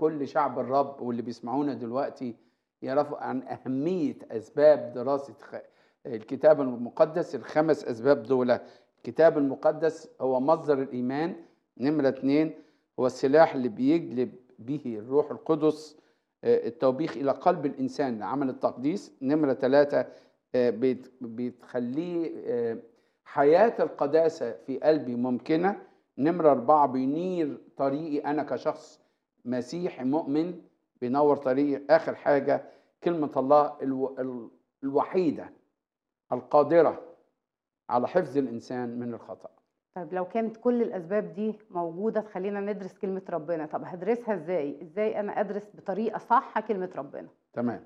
كل شعب الرب واللي بيسمعونا دلوقتي يعرفوا عن أهمية أسباب دراسة خ- الكتاب المقدس الخمس أسباب دول الكتاب المقدس هو مصدر الإيمان نمرة اتنين هو السلاح اللي بيجلب به الروح القدس آه، التوبيخ إلى قلب الإنسان لعمل التقديس نمرة ثلاثة آه، بيت- بتخليه آه، حياة القداسة في قلبي ممكنة نمرة أربعة بينير طريقي أنا كشخص مسيحي مؤمن بينور طريقي آخر حاجة كلمة الله الو... ال- الوحيدة القادرة على حفظ الإنسان من الخطأ طيب لو كانت كل الاسباب دي موجوده تخلينا ندرس كلمه ربنا طب هدرسها ازاي ازاي انا ادرس بطريقه صح كلمه ربنا تمام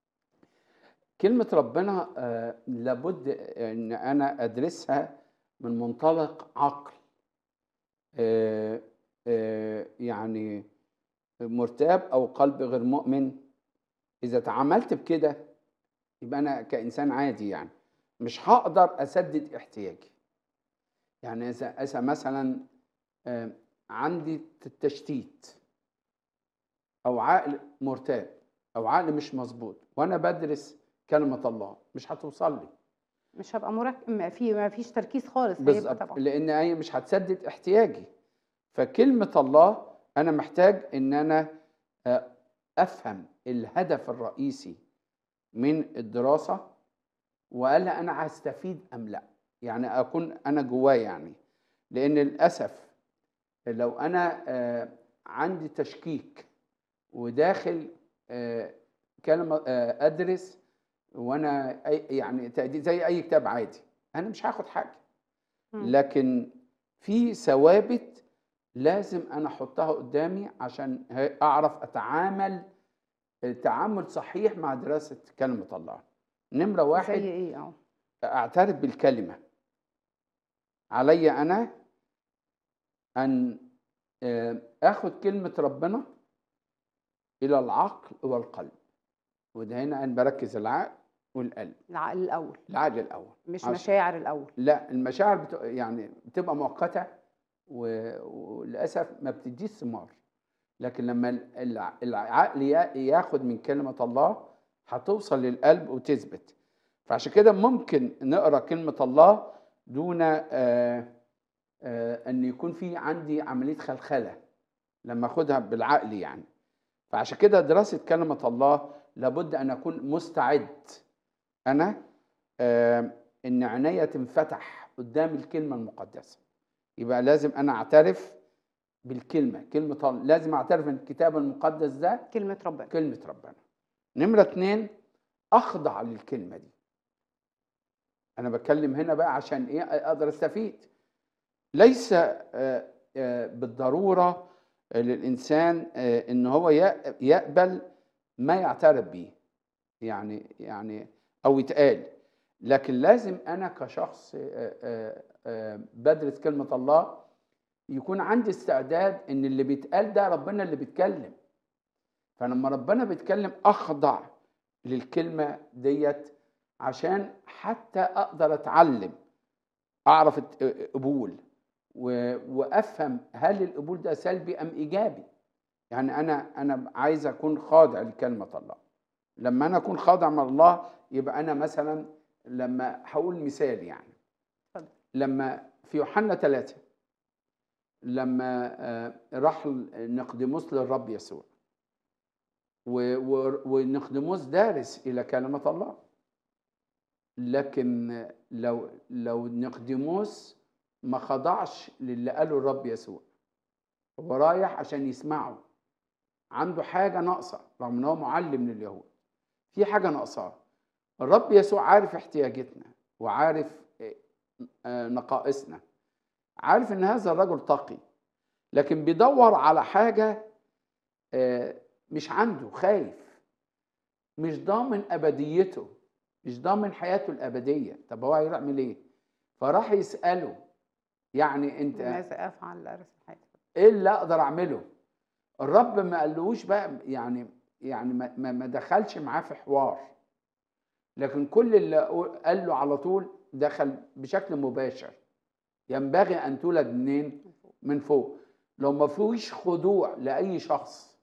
كلمة ربنا آه، لابد ان انا ادرسها من منطلق عقل آه، آه، يعني مرتاب او قلب غير مؤمن اذا تعاملت بكده يبقى انا كانسان عادي يعني مش هقدر اسدد احتياجي يعني اذا اذا مثلا آه، عندي تشتيت او عقل مرتاب او عقل مش مظبوط وانا بدرس كلمه الله مش هتوصل لي مش هبقى مركب ما في ما فيش تركيز خالص هيبقى بالظبط طبعا لان هي مش هتسدد احتياجي فكلمه الله انا محتاج ان انا آه، افهم الهدف الرئيسي من الدراسه وهل انا هستفيد ام لا يعني اكون انا جواه يعني لان للاسف لو انا آه، عندي تشكيك وداخل آه، كلمه آه، ادرس وانا أي- يعني تأدي- زي اي كتاب عادي انا مش هاخد حاجه مم. لكن في ثوابت لازم انا احطها قدامي عشان ه- اعرف اتعامل تعامل صحيح مع دراسه كلمه الله نمره زي واحد ايه اه اعترف بالكلمه علي انا ان آه، اخد كلمه ربنا الى العقل والقلب وده هنا انا بركز العقل والقلب العقل الاول العقل الاول مش عشان- مشاعر الاول لا المشاعر بت... يعني بتبقى مؤقته و... وللاسف ما بتديش ثمار لكن لما ال- الع- العقل يا- ياخد من كلمه الله هتوصل للقلب وتثبت فعشان كده ممكن نقرا كلمه الله دون آه آه ان يكون في عندي عمليه خلخله لما اخدها بالعقل يعني فعشان كده دراسه كلمه الله لابد ان اكون مستعد انا آه ان عينيا تنفتح قدام الكلمه المقدسه يبقى لازم انا اعترف بالكلمه كلمه الله لازم اعترف ان الكتاب المقدس ده كلمه ربنا كلمه ربنا نمره اتنين اخضع للكلمه دي انا بتكلم هنا بقى عشان ايه اقدر استفيد ليس آه، آه، بالضروره للانسان آه، ان هو يق- يقبل ما يعترف به يعني يعني او يتقال لكن لازم انا كشخص آه، آه، آه، بدرس كلمه الله يكون عندي استعداد ان اللي بيتقال ده ربنا اللي بيتكلم فلما ربنا بيتكلم اخضع للكلمه ديت عشان حتى اقدر اتعلم اعرف الت- قبول و- وافهم هل القبول ده سلبي ام ايجابي يعني انا انا عايز اكون خاضع لكلمه الله لما انا اكون خاضع مع الله يبقى انا مثلا لما هقول مثال يعني اتفضل. لما في يوحنا ثلاثة لما آه، راح نقدموس للرب يسوع و- و- ونقدموس دارس الى كلمه الله لكن لو لو نقدموس ما خضعش للي قاله الرب يسوع هو رايح عشان يسمعه عنده حاجه ناقصه رغم ان هو معلم لليهود في حاجه ناقصاه الرب يسوع عارف احتياجاتنا وعارف آه، نقائصنا عارف ان هذا الرجل تقي لكن بيدور على حاجه آه، مش عنده خايف مش ضامن ابديته مش ضامن حياته الابديه طب هو هيعمل ايه فراح يساله يعني انت ماذا افعل لارث الحياه ايه اللي اقدر اعمله الرب ما قالوش بقى يعني يعني ما, ما ما دخلش معاه في حوار لكن كل اللي قال له على طول دخل بشكل مباشر ينبغي ان تولد منين من فوق لو ما فيهوش خضوع لاي شخص